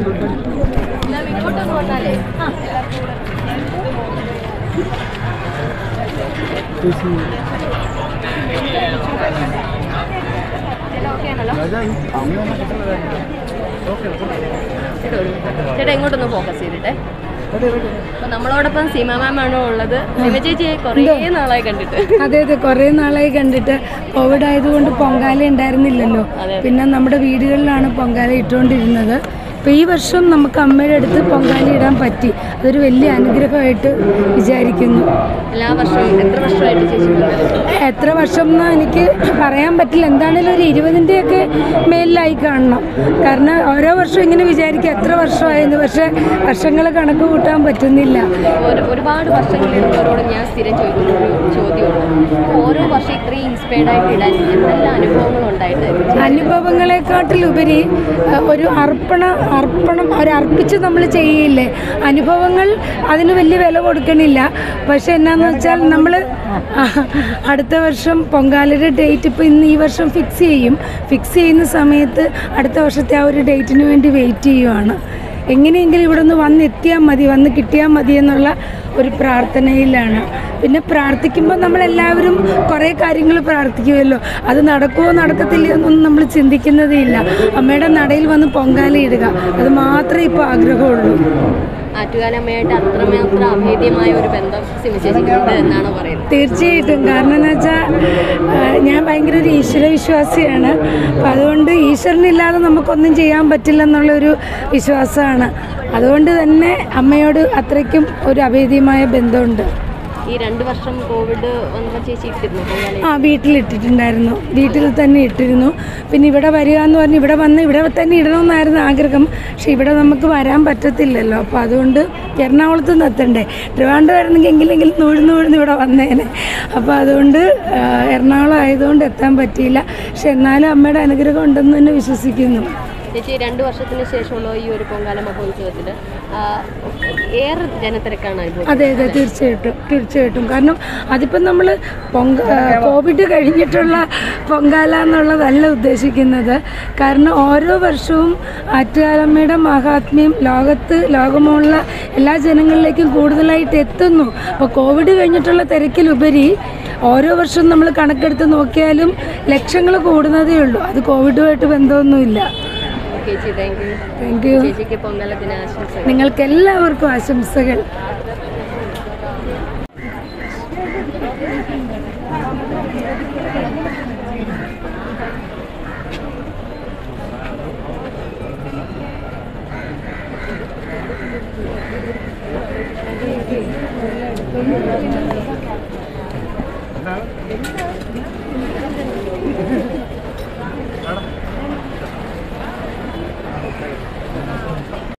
ഇങ്ങോട്ടൊന്ന് വന്നാലേ ചേട്ടാ ഇങ്ങോട്ടൊന്ന് ഫോക്കസ് ചെയ്തിട്ടെ അപ്പൊ നമ്മളോടൊപ്പം സീമ മാം ആണോ ഉള്ളത് സീമ ചേച്ചിയെ കുറേ നാളായി കണ്ടിട്ട് അതെ അതെ കുറേ നാളായി കണ്ടിട്ട് കോവിഡ് ആയതുകൊണ്ട് പൊങ്കാല ഉണ്ടായിരുന്നില്ലല്ലോ പിന്നെ നമ്മുടെ വീടുകളിലാണ് പൊങ്കാല ഇട്ടുകൊണ്ടിരുന്നത് അപ്പോൾ ഈ വർഷം നമുക്ക് അമ്മയുടെ അടുത്ത് പൊങ്കാല ഇടാൻ പറ്റി അതൊരു വലിയ അനുഗ്രഹമായിട്ട് വിചാരിക്കുന്നു എല്ലാ വർഷവും എത്ര വർഷമായിട്ട് ചേച്ചി പൊങ്കാല എത്ര വർഷം എന്ന് എനിക്ക് പറയാൻ പറ്റില്ല എന്താണേലും ഒരു ഇരുപതിൻ്റെയൊക്കെ മേലിലായി കാണണം കാരണം ഓരോ വർഷം ഇങ്ങനെ വിചാരിക്കും എത്ര വർഷമായിരുന്നു പക്ഷേ വർഷങ്ങൾ കണക്ക് കൂട്ടാൻ പറ്റുന്നില്ല ഒരു- ഒരുപാട് വർഷങ്ങളിലുള്ളവരോട് ഞാൻ സ്ഥിരം ചോദിക്കുന്ന ഒരു ചോദ്യമുണ്ട് ഓരോ വർഷം ഇത്രയും ഇൻസ്പയർഡ് ആയിട്ട് ഇടാൻ എന്തെല്ലാം അനുഭവങ്ങൾ ഉണ്ടായിട്ട് അനുഭവങ്ങളെക്കാട്ടിലുപരി അഹ്, ഒരു അർപ്പണ അർപ്പണം ഒരു അർപ്പിച്ച് നമ്മൾ ചെയ്യില്ലേ അനുഭവങ്ങൾ അതിന് വലിയ വില കൊടുക്കണില്ല പക്ഷെ എന്നാന്ന് വെച്ചാൽ നമ്മൾ അടുത്ത വർഷം പൊങ്കാലയുടെ ഡേറ്റ് ഇപ്പോൾ ഇന്ന് ഈ വർഷം ഫിക്സ് ചെയ്യും ഫിക്സ് ചെയ്യുന്ന സമയത്ത് അടുത്ത വർഷത്തെ ആ ഒരു ഡേറ്റിന് വേണ്ടി വെയിറ്റ് ചെയ്യുവാണ് എങ്ങനെയെങ്കിലും ഇവിടെ നിന്ന് വന്നെത്തിയാൽ മതി വന്ന് കിട്ടിയാൽ മതി എന്നുള്ള ഒരു പ്രാർത്ഥനയിലാണ് പിന്നെ പ്രാർത്ഥിക്കുമ്പോൾ നമ്മളെല്ലാവരും കുറേ കാര്യങ്ങൾ പ്രാർത്ഥിക്കുമല്ലോ അത് നടക്കുമോ നടക്കത്തില്ലയോ എന്നൊന്നും നമ്മൾ ചിന്തിക്കുന്നതേ ഇല്ല അമ്മയുടെ നടയിൽ വന്ന് പൊങ്കാല ഇടുക അത് മാത്രമേ ഇപ്പോൾ ആഗ്രഹമുള്ളൂ ആറ്റുകാലമ്മയായിട്ട് അത്രമാത്രം അഭേദ്യമായ ഒരു ബന്ധം സിമിച്ചേച്ചിക്കുണ്ട് എന്നാണ് പറയുന്നത് തീർച്ചയായിട്ടും കാരണം എന്ന് വെച്ചാൽ ഞാൻ ഭയങ്കര ഒരു ഈശ്വര വിശ്വാസിയാണ് അപ്പം അതുകൊണ്ട് ഈശ്വരനില്ലാതെ നമുക്കൊന്നും ചെയ്യാൻ പറ്റില്ല എന്നുള്ളൊരു വിശ്വാസമാണ് അതുകൊണ്ട് തന്നെ അമ്മയോട് അത്രയ്ക്കും ഒരു അഭേദ്യമായ ബന്ധമുണ്ട് ഈ രണ്ട് വർഷം കോവിഡ് വന്നപ്പോൾ ചേച്ചി ഇട്ടിരുന്നു പൊങ്കാല ആ വീട്ടിലിട്ടിട്ടുണ്ടായിരുന്നു വീട്ടിൽ തന്നെ ഇട്ടിരുന്നു പിന്നെ ഇവിടെ വരിക എന്ന് പറഞ്ഞ് ഇവിടെ വന്ന് ഇവിടെ തന്നെ ഇടണമെന്നായിരുന്നു ആഗ്രഹം പക്ഷെ ഇവിടെ നമുക്ക് വരാൻ പറ്റത്തില്ലല്ലോ അപ്പോൾ അതുകൊണ്ട് എറണാകുളത്ത് നിന്ന് എത്തണ്ടേ ട്രിവാൻഡ്രം ആയിരുന്നെങ്കിൽ എങ്കിലെങ്കിലും നൂഴ്ന്ന് നൂഴ്ന്ന് ഇവിടെ വന്നേനെ അപ്പോൾ അതുകൊണ്ട് ആ, എറണാകുളം ആയതുകൊണ്ട് എത്താൻ പറ്റിയില്ല പക്ഷെ എന്നാലും അമ്മയുടെ അനുഗ്രഹം ഉണ്ടെന്ന് തന്നെ വിശ്വസിക്കുന്നു ചേച്ചി രണ്ട് വർഷത്തിന് ശേഷമുള്ള ഈ ഒരു പൊങ്കാല മഹോത്സവത്തിൽ ഏറെ ജനത്തിരക്കാണ് അനുഭവം അതെ അതെ തീർച്ചയായിട്ടും തീർച്ചയായിട്ടും കാരണം അതിപ്പം നമ്മൾ പൊങ്ക ആ, കോവിഡ് കഴിഞ്ഞിട്ടുള്ള പൊങ്കാല എന്നുള്ളതല്ല ഉദ്ദേശിക്കുന്നത് കാരണം ഓരോ വർഷവും ആറ്റുകാലമ്മയുടെ മഹാത്മ്യം ലോകത്ത് ലോകമുള്ള എല്ലാ ജനങ്ങളിലേക്കും കൂടുതലായിട്ട് എത്തുന്നു അപ്പോൾ കോവിഡ് കഴിഞ്ഞിട്ടുള്ള തിരക്കിലുപരി ഓരോ വർഷവും നമ്മൾ കണക്കെടുത്ത് നോക്കിയാലും ലക്ഷങ്ങൾ കൂടുന്നതേ ഉള്ളൂ അത് കോവിഡുമായിട്ട് ബന്ധമൊന്നുമില്ല ചേച്ചി താങ്ക് യു താങ്ക് യു ചേച്ചിക്ക് പൊങ്കാല ദിനാശംസകൾ നിങ്ങൾക്ക് എല്ലാവർക്കും ആശംസകൾ